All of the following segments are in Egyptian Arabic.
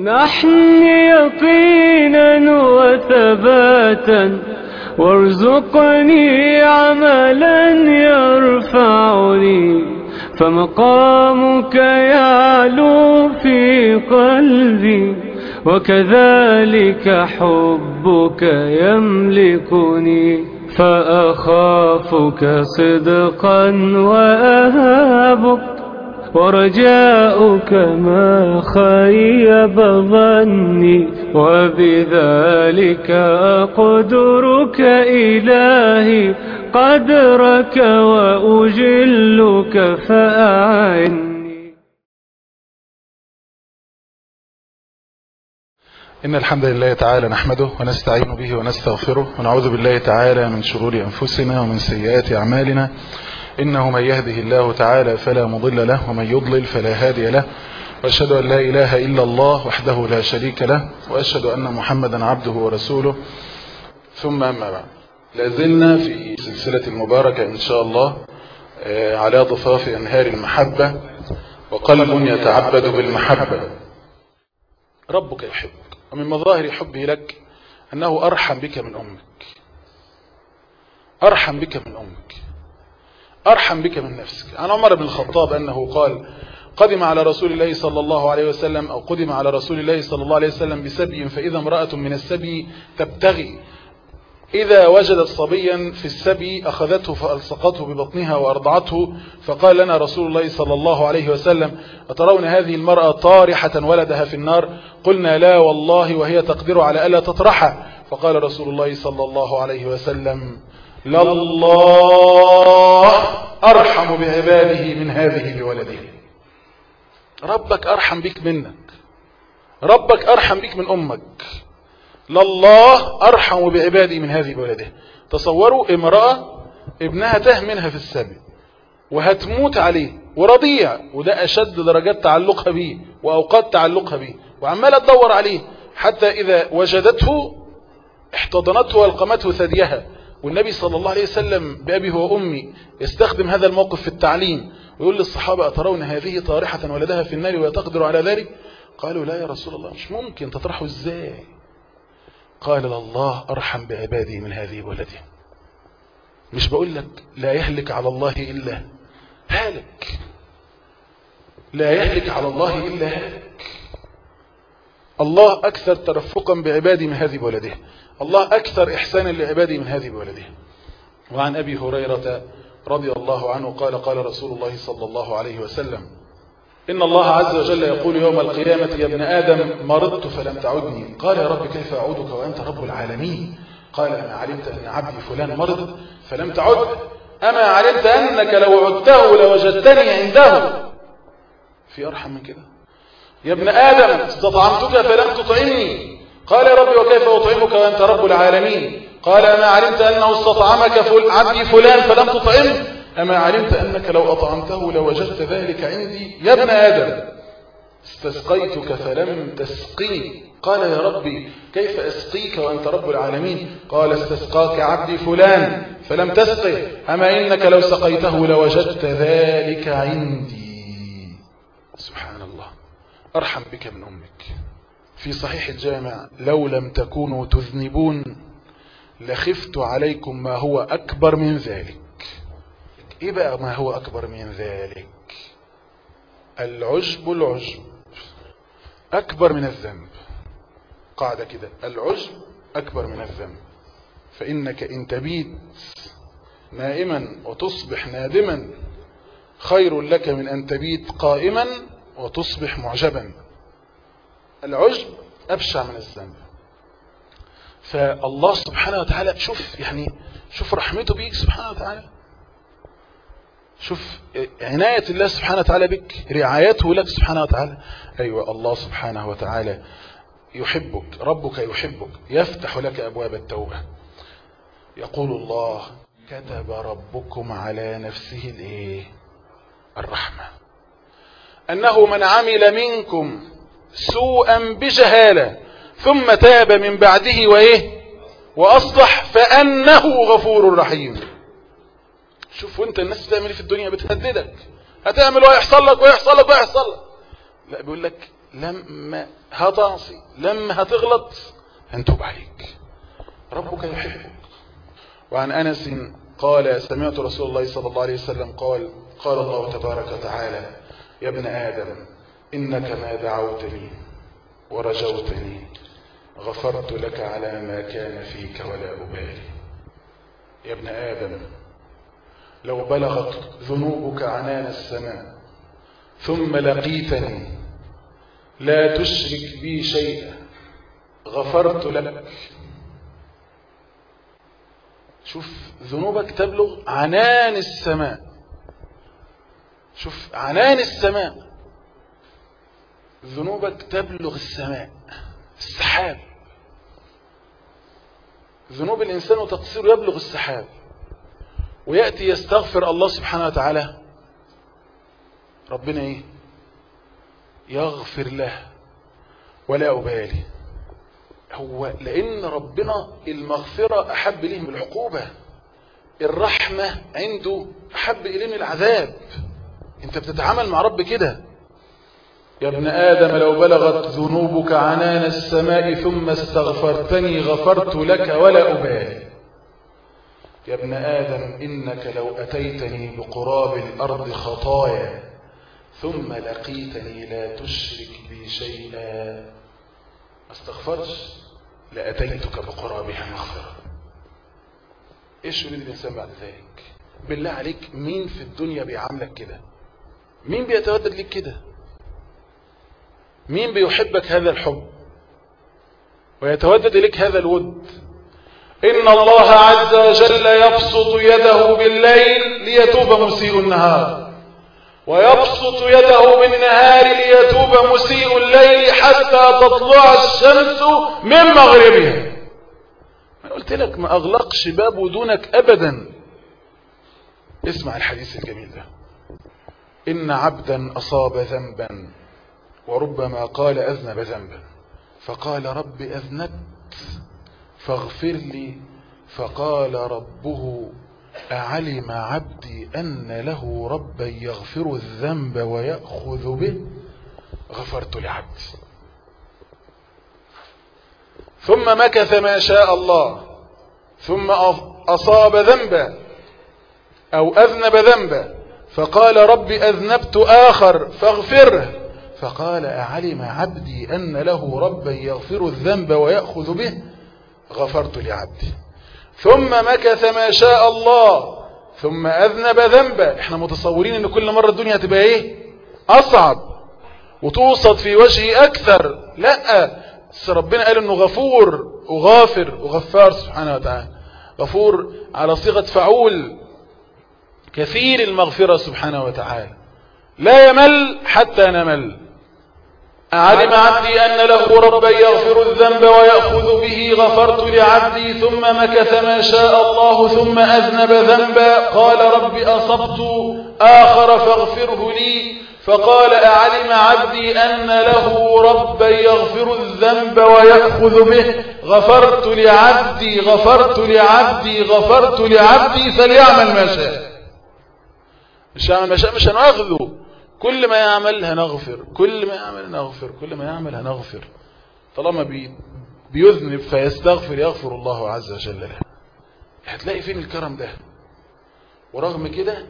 وامنحني يقينا وثباتا وارزقني عملا يرفعني فمقامك يعلو في قلبي وكذلك حبك يملكني فأخافك صدقا وأهابك ورجاؤك ما خيب ظني وبذلك أقدرك إلهي قدرك وأجلك فأعني إن الحمد لله تعالى نحمده ونستعين به ونستغفره ونعوذ بالله تعالى من شرور أنفسنا ومن سيئات أعمالنا إنه من يهده الله تعالى فلا مضل له ومن يضلل فلا هادي له وأشهد أن لا إله إلا الله وحده لا شريك له وأشهد أن محمدا عبده ورسوله ثم أما بعد لازلنا في سلسلة المباركة إن شاء الله على ضفاف أنهار المحبة وقلب يتعبد بالمحبة ربك يحبك ومن مظاهر حبه لك أنه أرحم بك من أمك أرحم بك من أمك أرحم بك من نفسك عن عمر بن الخطاب أنه قال قدم على رسول الله صلى الله عليه وسلم أو قدم على رسول الله صلى الله عليه وسلم بسبي فإذا امرأة من السبي تبتغي إذا وجدت صبيا في السبي أخذته فألصقته ببطنها وأرضعته فقال لنا رسول الله صلى الله عليه وسلم أترون هذه المرأة طارحة ولدها في النار قلنا لا والله وهي تقدر على ألا تطرحه فقال رسول الله صلى الله عليه وسلم لله أرحم بعباده من هذه بولده ربك أرحم بك منك ربك أرحم بك من أمك لله أرحم بعباده من هذه بولده تصوروا امرأة ابنها تاه منها في السبي وهتموت عليه ورضيع وده أشد درجات تعلقها به وأوقات تعلقها به وعمالة تدور عليه حتى إذا وجدته احتضنته والقمته ثديها والنبي صلى الله عليه وسلم بأبي وأمي يستخدم هذا الموقف في التعليم ويقول للصحابة أترون هذه طارحة ولدها في النار وتقدر على ذلك قالوا لا يا رسول الله مش ممكن تطرحه ازاي قال الله أرحم بعبادي من هذه ولده مش بقول لك لا يهلك على الله إلا هالك لا يهلك على الله إلا هالك الله أكثر ترفقا بعبادي من هذه بولده الله أكثر إحسانا لعبادي من هذه بولده وعن أبي هريرة رضي الله عنه قال قال رسول الله صلى الله عليه وسلم إن الله عز وجل يقول يوم القيامة يا ابن آدم مرضت فلم تعدني قال يا رب كيف أعودك وأنت رب العالمين قال أنا علمت أن عبدي فلان مرض فلم تعد أما علمت أنك لو عدته لوجدتني عنده في أرحم من كده يا ابن آدم استطعمتك فلم تطعمني قال يا رب وكيف أطعمك وأنت رب العالمين قال أما علمت أنه استطعمك فل عبدي فلان فلم تطعمه أما علمت أنك لو أطعمته لوجدت ذلك عندي يا ابن آدم استسقيتك فلم تسقني قال يا ربي كيف أسقيك وأنت رب العالمين قال استسقاك عبدي فلان فلم تسقه أما إنك لو سقيته لوجدت ذلك عندي سبحان الله أرحم بك من أمك في صحيح الجامع لو لم تكونوا تذنبون لخفت عليكم ما هو أكبر من ذلك ايه بقى ما هو اكبر من ذلك العجب العجب اكبر من الذنب قاعدة كده العجب اكبر من الذنب فانك ان تبيت نائما وتصبح نادما خير لك من ان تبيت قائما وتصبح معجبا العجب ابشع من الذنب فالله سبحانه وتعالى شوف يعني شوف رحمته بيك سبحانه وتعالى شوف عناية الله سبحانه وتعالى بك رعايته لك سبحانه وتعالى أيوة الله سبحانه وتعالى يحبك ربك يحبك يفتح لك أبواب التوبة يقول الله كتب ربكم على نفسه الايه الرحمة أنه من عمل منكم سوءا بجهالة ثم تاب من بعده وإيه وأصلح فأنه غفور رحيم شوف وانت الناس بتعمل ايه في الدنيا بتهددك هتعمل ويحصل لك ويحصل لك ويحصل لك لا بيقول لك لما هتعصي لما هتغلط هنتوب عليك ربك يحبك وعن أنس قال سمعت رسول الله صلى الله عليه وسلم قال قال الله تبارك وتعالى يا ابن آدم إنك ما دعوتني ورجوتني غفرت لك على ما كان فيك ولا أبالي يا ابن آدم لو بلغت ذنوبك عنان السماء ثم لقيتني لا تشرك بي شيئا غفرت لك شوف ذنوبك تبلغ عنان السماء شوف عنان السماء ذنوبك تبلغ السماء السحاب ذنوب الإنسان وتقصيره يبلغ السحاب ويأتي يستغفر الله سبحانه وتعالى ربنا ايه يغفر له ولا أبالي هو لأن ربنا المغفرة أحب إليه من العقوبة الرحمة عنده أحب إليه من العذاب أنت بتتعامل مع رب كده يا ابن آدم لو بلغت ذنوبك عنان السماء ثم استغفرتني غفرت لك ولا أبالي يا ابن آدم إنك لو أتيتني بقراب الأرض خطايا ثم لقيتني لا تشرك بي شيئا ما استغفرش لأتيتك بقرابها مغفرة ايش يريد الإنسان بعد ذلك بالله عليك مين في الدنيا بيعاملك كده مين بيتودد لك كده مين بيحبك هذا الحب ويتودد لك هذا الود إن الله عز وجل يبسط يده بالليل ليتوب مسيء النهار ويبسط يده بالنهار ليتوب مسيء الليل حتى تطلع الشمس من مغربها أنا قلت لك ما أغلقش باب دونك أبدا اسمع الحديث الجميل ده إن عبدا أصاب ذنبا وربما قال أذنب ذنبا فقال رب أذنبت فاغفر لي فقال ربه أعلم عبدي أن له ربا يغفر الذنب ويأخذ به غفرت لعبدي ثم مكث ما شاء الله ثم أصاب ذنبا أو أذنب ذنبا فقال رب أذنبت آخر فاغفره فقال أعلم عبدي أن له ربا يغفر الذنب ويأخذ به غفرت لعبدي ثم مكث ما شاء الله ثم أذنب ذنبا احنا متصورين ان كل مرة الدنيا تبقى ايه اصعب وتوسط في وجهه اكثر لا بس ربنا قال انه غفور وغافر وغفار سبحانه وتعالى غفور على صيغة فعول كثير المغفرة سبحانه وتعالى لا يمل حتى نمل علم عبدي أن له ربا يغفر الذنب ويأخذ به غفرت لعبدي ثم مكث ما شاء الله ثم أذنب ذنبا قال رب أصبت آخر فاغفره لي فقال أعلم عبدي أن له ربا يغفر الذنب ويأخذ به غفرت لعبدي غفرت لعبدي غفرت لعبدي فليعمل ما شاء مش هعمل ما شاء مش هنأخذه كل ما يعمل هنغفر كل ما يعمل هنغفر كل ما يعمل هنغفر طالما بي بيذنب فيستغفر يغفر الله عز وجل له هتلاقي فين الكرم ده ورغم كده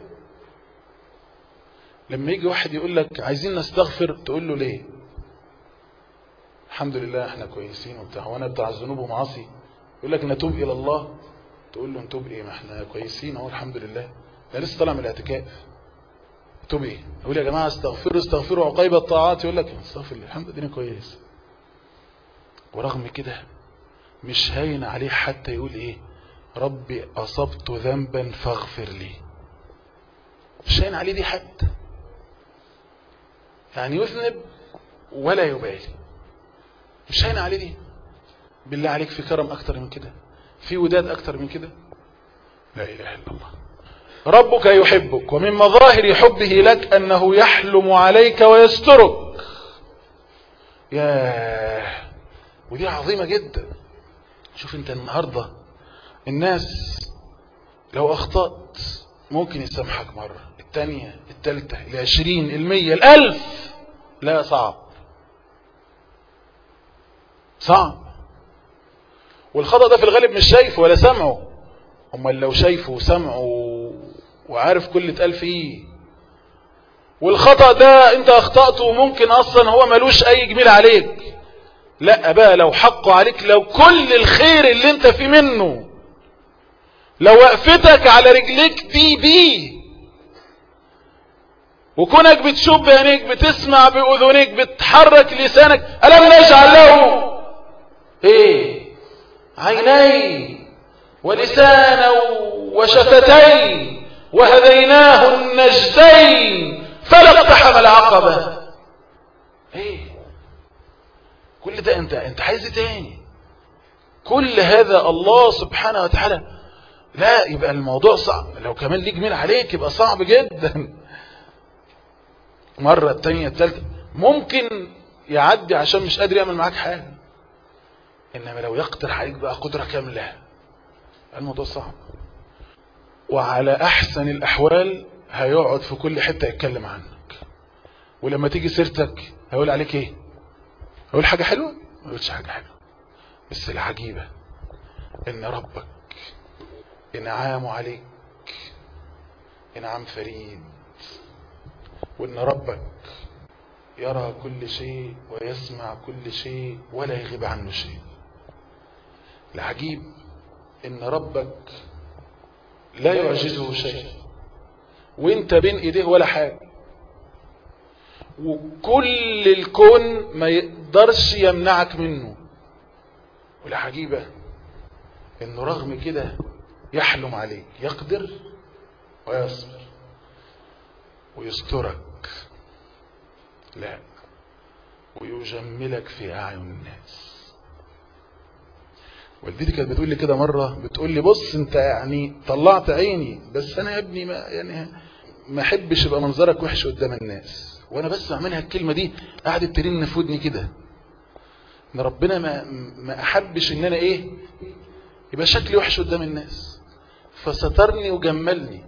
لما يجي واحد يقول لك عايزين نستغفر تقول له ليه الحمد لله احنا كويسين وبتاع وانا بتاع الذنوب ومعاصي يقول لك نتوب الى الله تقول له نتوب ايه ما احنا كويسين اهو الحمد لله ده لسه طالع من الاعتكاف تقول ايه يقول يا جماعه استغفروا استغفروا عقيب الطاعات يقول لك استغفر الله الحمد لله كويس ورغم كده مش هين عليه حتى يقول ايه ربي اصبت ذنبا فاغفر لي مش هين عليه دي حتى يعني يذنب ولا يبالي مش هين عليه دي بالله عليك في كرم اكتر من كده في وداد اكتر من كده لا اله الا الله ربك يحبك ومن مظاهر حبه لك أنه يحلم عليك ويسترك ياه ودي عظيمة جدا شوف انت النهاردة الناس لو أخطأت ممكن يسامحك مرة الثانية الثالثة العشرين المية الألف لا صعب صعب والخطأ ده في الغالب مش شايفه ولا سمعه امال لو شايفه وسمعه وعارف كل اتقال فيه والخطأ ده انت اخطأته وممكن اصلا هو ملوش اي جميل عليك لا بقى لو حقه عليك لو كل الخير اللي انت فيه منه لو وقفتك على رجليك دي بيه وكونك بتشوف بعينيك بتسمع بأذنيك بتحرك لسانك ألم نجعل له ايه عينين ولسانا وشفتين وهديناه النجدين فلا اقتحم العقبة ايه كل ده انت انت عايز تاني كل هذا الله سبحانه وتعالى لا يبقى الموضوع صعب لو كمان ليه جميل عليك يبقى صعب جدا مرة التانية التالتة ممكن يعدي عشان مش قادر يعمل معاك حاجة انما لو يقترح عليك بقى قدرة كاملة الموضوع صعب وعلى احسن الاحوال هيقعد في كل حتة يتكلم عنك ولما تيجي سيرتك هيقول عليك ايه هيقول حاجة حلوة ما يقولش حاجة حلوة بس العجيبة ان ربك انعامه عليك انعام فريد وان ربك يرى كل شيء ويسمع كل شيء ولا يغيب عنه شيء العجيب ان ربك لا يعجزه شيء وانت بين ايديه ولا حاجة وكل الكون ما يقدرش يمنعك منه والعجيبة انه رغم كده يحلم عليك يقدر ويصبر ويسترك لا ويجملك في أعين الناس والدتي كانت بتقول لي كده مرة بتقول لي بص انت يعني طلعت عيني بس انا يا ابني ما يعني ما احبش يبقى منظرك وحش قدام الناس وانا بسمع منها الكلمة دي قعدت ترن في ودني كده ان ربنا ما ما احبش ان انا ايه يبقى شكلي وحش قدام الناس فسترني وجملني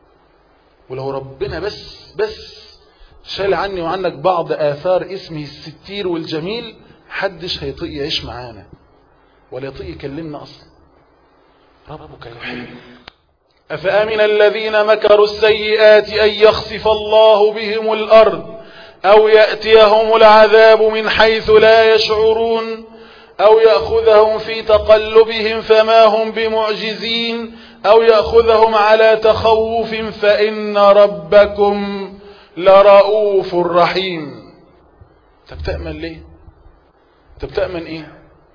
ولو ربنا بس بس شال عني وعنك بعض آثار اسمه الستير والجميل حدش هيطيق يعيش معانا ولا يطيق يكلمنا أصلا ربك يحب أفأمن الذين مكروا السيئات أن يخسف الله بهم الأرض أو يأتيهم العذاب من حيث لا يشعرون أو يأخذهم في تقلبهم فما هم بمعجزين أو يأخذهم على تخوف فإن ربكم لرؤوف رحيم انت بتأمن ليه انت بتأمن ايه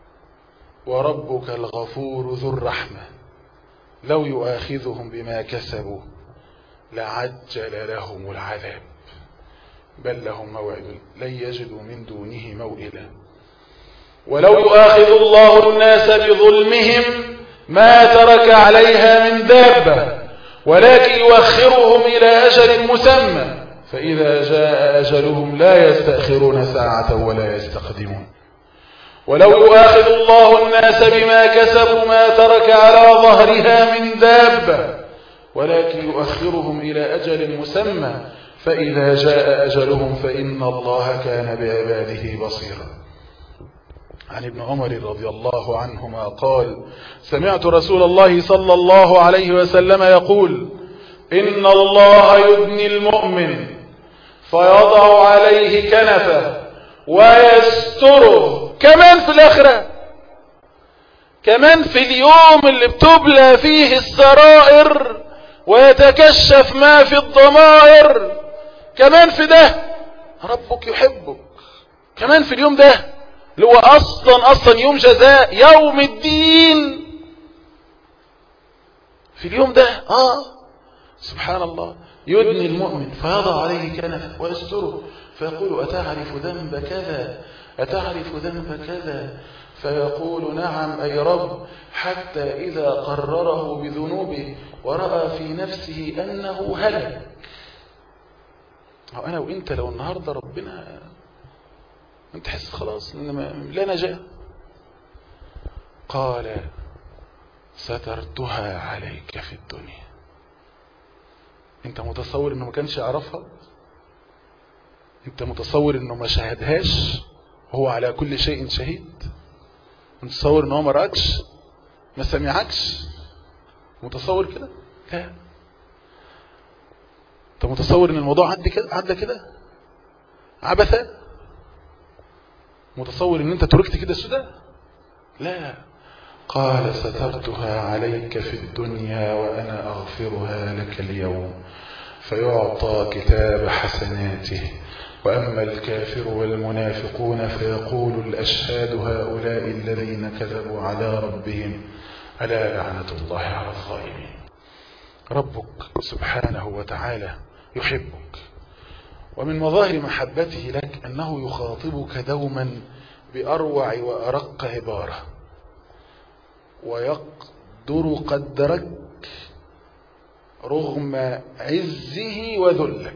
وربك الغفور ذو الرحمة لو يؤاخذهم بما كسبوا لعجل لهم العذاب بل لهم موعد لن يجدوا من دونه موئلا ولو يؤاخذ الله الناس بظلمهم ما ترك عليها من دابة ولكن يؤخرهم إلى أجل مسمى فإذا جاء أجلهم لا يستأخرون ساعة ولا يستقدمون ولو يؤاخذ الله الناس بما كسبوا ما ترك على ظهرها من دابة ولكن يؤخرهم إلى أجل مسمى فإذا جاء أجلهم فإن الله كان بعباده بصيرا عن ابن عمر رضي الله عنهما قال سمعت رسول الله صلى الله عليه وسلم يقول إن الله يدني المؤمن فيضع عليه كنفه ويستره كمان في الآخرة كمان في اليوم اللي بتبلى فيه السرائر ويتكشف ما في الضمائر كمان في ده ربك يحبك كمان في اليوم ده اللي هو اصلا اصلا يوم جزاء يوم الدين في اليوم ده اه سبحان الله يدني المؤمن فيضع عليه كنف ويستره فيقول أتعرف ذنب كذا أتعرف ذنب كذا فيقول نعم أي رب حتى إذا قرره بذنوبه ورأى في نفسه أنه هلك أنا وإنت لو النهاردة ربنا أنت تحس خلاص إن لا نجاة قال سترتها عليك في الدنيا انت متصور انه ما كانش يعرفها انت متصور انه ما شاهدهاش هو على كل شيء شهيد متصور ان هو ما رأكش ما سمعكش متصور كده لا انت متصور ان الموضوع عدى كده عدى كده عبثا متصور ان انت تركت كده سدى لا قال سترتها عليك في الدنيا وانا اغفرها لك اليوم فيعطى كتاب حسناته وأما الكافر والمنافقون فيقول الأشهاد هؤلاء الذين كذبوا على ربهم ألا لعنة الله على الظالمين ربك سبحانه وتعالى يحبك ومن مظاهر محبته لك أنه يخاطبك دوما بأروع وأرق عبارة ويقدر قدرك رغم عزه وذلك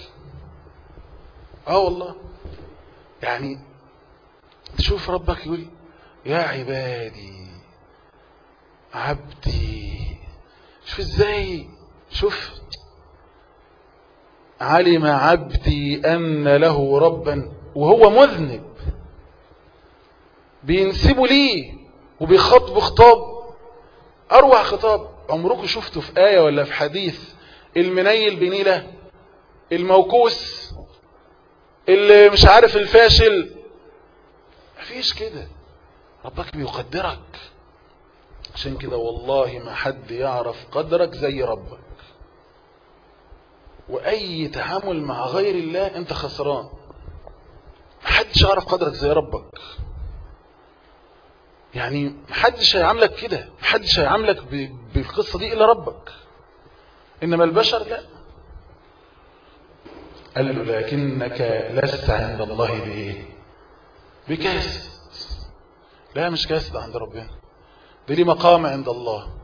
اه والله يعني تشوف ربك يقول يا عبادي عبدي شوف ازاي شوف علم عبدي ان له ربا وهو مذنب بينسبوا ليه وبيخاطبوا خطاب اروع خطاب عمركم شفتوا في آية ولا في حديث المنيل بنيلة الموكوس اللي مش عارف الفاشل مفيش كده ربك بيقدرك عشان كده والله ما حد يعرف قدرك زي ربك واي تعامل مع غير الله انت خسران محدش يعرف قدرك زي ربك يعني محدش هيعاملك كده محدش هيعاملك بالقصة دي الا ربك انما البشر لا قال له لكنك لست عند الله بايه بكاسد لا مش كاسد عند ربنا ده ليه مقام عند الله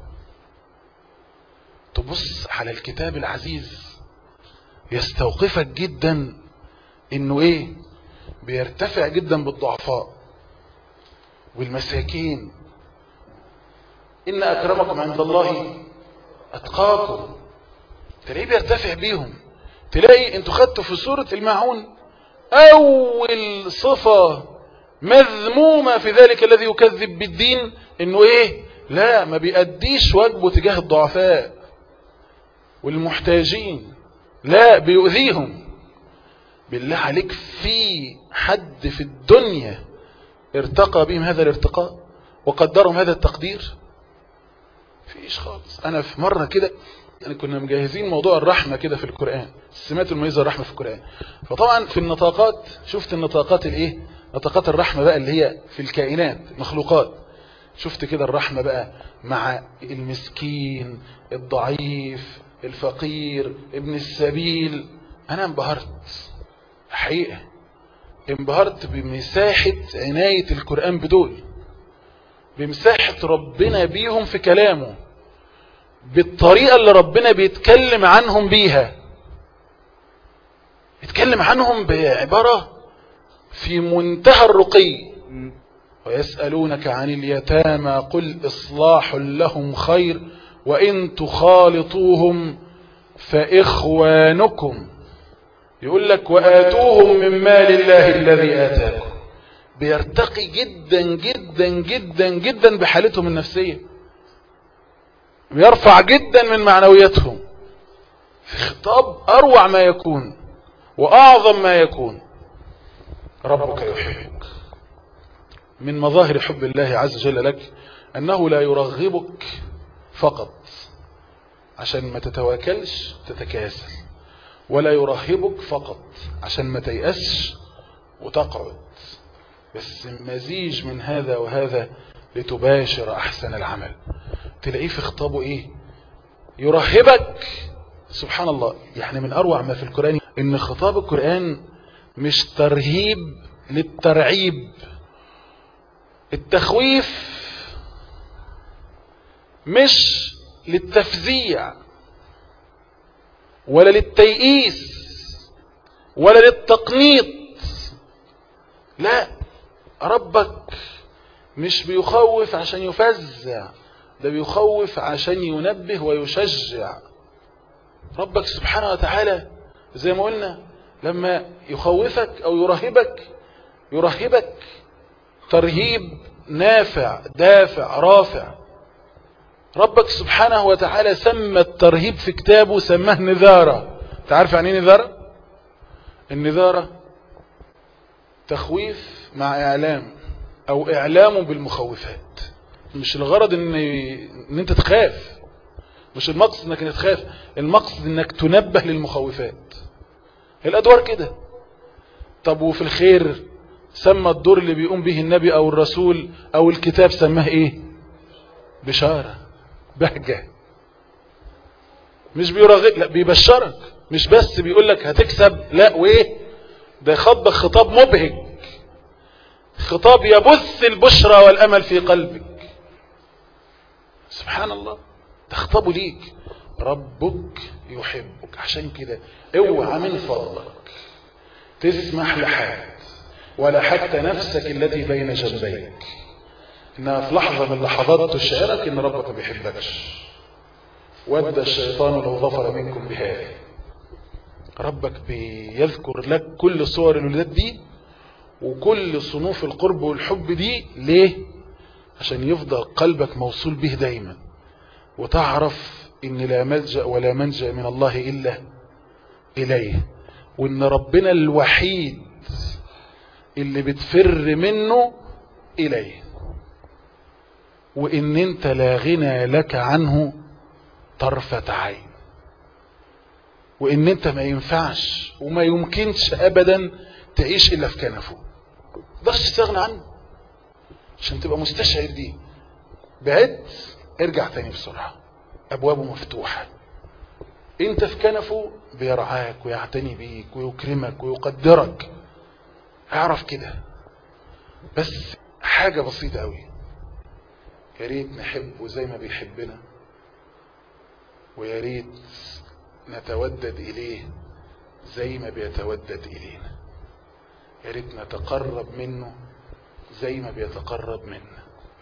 تبص على الكتاب العزيز يستوقفك جدا انه ايه بيرتفع جدا بالضعفاء والمساكين ان اكرمكم عند الله اتقاكم تلاقيه بيرتفع بيهم تلاقي انتوا خدتوا في سورة الماعون اول صفة مذمومة في ذلك الذي يكذب بالدين انه ايه لا ما بيأديش واجبه تجاه الضعفاء والمحتاجين لا بيؤذيهم بالله عليك في حد في الدنيا ارتقى بهم هذا الارتقاء وقدرهم هذا التقدير فيش خالص انا في مرة كده يعني كنا مجهزين موضوع الرحمة كده في القرآن السمات المميزة الرحمة في القرآن فطبعا في النطاقات شفت النطاقات الايه نطاقات الرحمة بقى اللي هي في الكائنات مخلوقات شفت كده الرحمة بقى مع المسكين الضعيف الفقير ابن السبيل انا انبهرت حقيقة انبهرت بمساحة عناية القرآن بدول بمساحة ربنا بيهم في كلامه بالطريقة اللي ربنا بيتكلم عنهم بيها يتكلم عنهم بعبارة في منتهى الرقي ويسألونك عن اليتامى قل إصلاح لهم خير وإن تخالطوهم فإخوانكم يقول لك وآتوهم من مال الله الذي آتاكم بيرتقي جدا جدا جدا جدا بحالتهم النفسية بيرفع جدا من معنوياتهم في خطاب أروع ما يكون وأعظم ما يكون ربك يحبك من مظاهر حب الله عز وجل لك أنه لا يرغبك فقط عشان ما تتواكلش تتكاسل ولا يرهبك فقط عشان ما تيأسش وتقعد بس مزيج من هذا وهذا لتباشر أحسن العمل تلاقيه في خطابه إيه يرهبك سبحان الله يعني من أروع ما في القرآن إن خطاب القرآن مش ترهيب للترعيب التخويف مش للتفزيع ولا للتيئيس ولا للتقنيط لا ربك مش بيخوف عشان يفزع ده بيخوف عشان ينبه ويشجع ربك سبحانه وتعالى زي ما قلنا لما يخوفك او يرهبك يرهبك ترهيب نافع دافع رافع ربك سبحانه وتعالى سمى الترهيب في كتابه سماه نذارة تعرف يعني ايه نذارة النذارة تخويف مع اعلام او اعلام بالمخوفات مش الغرض ان, إن انت تخاف مش المقصد انك تخاف المقصد انك تنبه للمخوفات الادوار كده طب وفي الخير سمى الدور اللي بيقوم به النبي او الرسول او الكتاب سماه ايه بشارة بهجة مش بيرغب لا بيبشرك مش بس بيقول لك هتكسب لا وايه ده خطبك خطاب مبهج خطاب يبث البشرى والامل في قلبك سبحان الله تخطبه ليك ربك يحبك عشان كده اوعى من فضلك تسمح لحد ولا حتى نفسك التي بين جنبيك انها في لحظة من لحظات تشعرك ان ربك ما بيحبكش ود الشيطان لو ظفر منكم بهذا ربك بيذكر لك كل صور الولادات دي وكل صنوف القرب والحب دي ليه عشان يفضل قلبك موصول به دايما وتعرف ان لا ملجأ ولا منجأ من الله الا اليه وان ربنا الوحيد اللي بتفر منه اليه وان انت لا غنى لك عنه طرفة عين وان انت ما ينفعش وما يمكنش ابدا تعيش الا في كنفه تقدرش تستغنى عنه عشان تبقى مستشعر دي بعدت ارجع تاني بسرعة ابوابه مفتوحة انت في كنفه بيرعاك ويعتني بيك ويكرمك ويقدرك اعرف كده بس حاجة بسيطة قوي يا ريت نحبه زي ما بيحبنا ويا ريت نتودد إليه زي ما بيتودد إلينا يا ريت نتقرب منه زي ما بيتقرب منا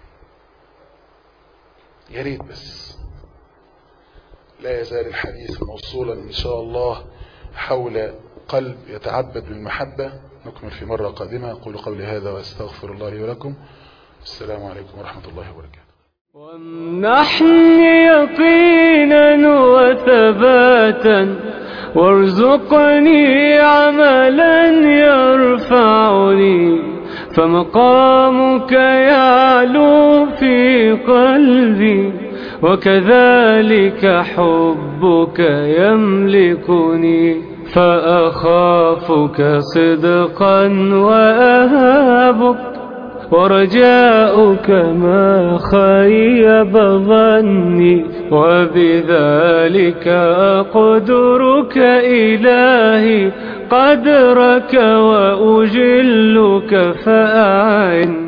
يا ريت بس لا يزال الحديث موصولا إن شاء الله حول قلب يتعبد بالمحبة نكمل في مرة قادمة أقول قولي هذا وأستغفر الله لي ولكم السلام عليكم ورحمة الله وبركاته وامنحني يقينا وثباتا وارزقني عملا يرفعني فمقامك يعلو في قلبي وكذلك حبك يملكني فأخافك صدقا وأهابك ورجاؤك ما خيب ظني وبذلك أقدرك إلهي قدرك وأجلك فأعني